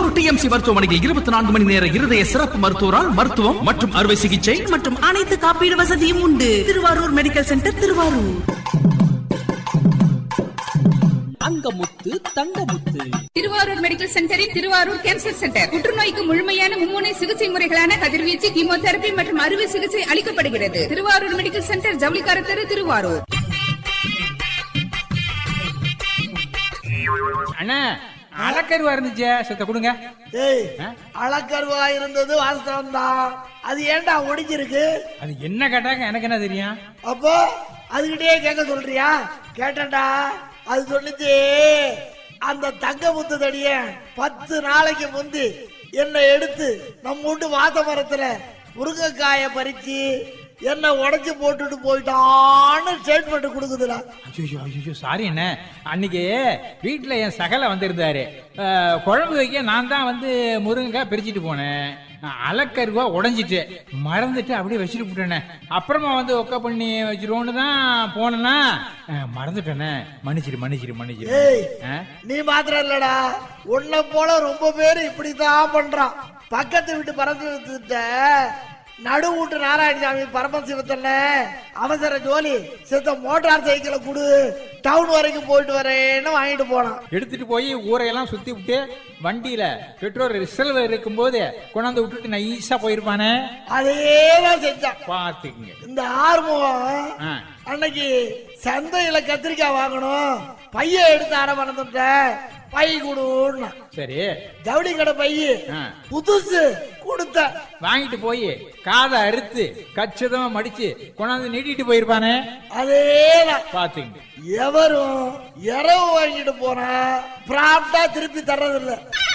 Thiruvarur TMC மருத்துவமனையில் இருபத்தி நான்கு மணி நேர இருதய சிறப்பு மருத்துவரால் மருத்துவம் மற்றும் அறுவை சிகிச்சை மற்றும் அனைத்து காப்பீடு வசதியும் உண்டு Tiruvarur medical centre Tiruvarur Angamuthu Thangamuthu Tiruvarur medical சென்டரில் திருவாரூர் கேன்சர் சென்டர் புற்றுநோய்க்கு முழுமையான மும்முனை சிகிச்சை முறைகளான கதிர்வீச்சு கீமோதெரபி மற்றும் அறுவை சிகிச்சை அளிக்கப்படுகிறது திருவாரூர் மெடிக்கல் சென்டர் ஜவுளிக்கார தெரு திருவாரூர் அண்ணா அலக்கருவா இருந்துச்சே சித்த கொடுங்க ஏய் அளக்கருவா இருந்தது வாஸ்தவம் தான் அது ஏன்டா ஒடிஞ்சிருக்கு அது என்ன கேட்டாங்க எனக்கு என்ன தெரியும் அப்போ அதுகிட்டயே கேட்க சொல்றியா கேட்டேன்டா அது சொல்லுச்சு அந்த தங்க முத்து தடிய பத்து நாளைக்கு முந்தி என்னை எடுத்து நம்ம வீட்டு வாத்த மரத்துல முருங்கைக்காய பறிச்சு என்ன உடைச்சு போட்டுட்டு போயிட்டான்னு ஸ்டேட்மெண்ட் கொடுக்குதுடா ஐயோ ஐயோ சாரி அண்ணே அன்னைக்கு வீட்டில் என் சகல வந்திருந்தாரு அஹ், குழம்பு வைக்க நான் தான் வந்து முருங்கைக்காய் பிரிச்சுட்டு போனேன் அலக்கருவா உடஞ்சிட்டு மறந்துட்டு அப்படியே வச்சுட்டு விட்டேனே அப்புறமா வந்து ஒக்க பண்ணி வச்சிருவோன்னு தான் போனேன்னா அஹ், மறந்துட்டேனே மன்னிச்சிரு மன்னிச்சிரு மன்னிச்சிரு ஏய் அஹ், நீ மாத்திரம் இல்லடா உன்னை போல ரொம்ப பேர் இப்படித்தான் பண்றான் பக்கத்து வீட்டு பரமசிவத்திட்ட நடு வீட்டு நாராயணசாமி பரமசிவத்தல்ல அவசர ஜோலி சித்த மோட்டார் சைக்கிளை கொடு டவுன் வரைக்கும் போயிட்டு வரேன்னு வாங்கிட்டு போனான் எடுத்துட்டு போய் ஊரையெல்லாம் சுத்தி விட்டு வண்டியில பெட்ரோல் ரிசர்வ் இருக்கும்போது கொண்டாந்து விட்டுட்டு நைஸா போயிருப்பானே அதேதான் செஞ்சான் பார்த்துக்குங்க இந்த ஆறுமுகம் ஆ. அன்னைக்கு சந்தையில கத்திரிக்காய் வாங்கணும் பைய எடுத்து அரை மறந்துட்ட பை கொடுன்னா சரி ஜவுளி கடை பைய ஆ. புதுசு கொடுத்த வாங்கிட்டு போய் காதை அறுத்து கச்சிதமா மடிச்சு கொண்டாந்து நீட்டிட்டு போயிருப்பானே அதேதான் பாத்துங்க எவரும் இரவு வாங்கிட்டு போனா ப்ராப்டா திருப்பி தர்றதில்ல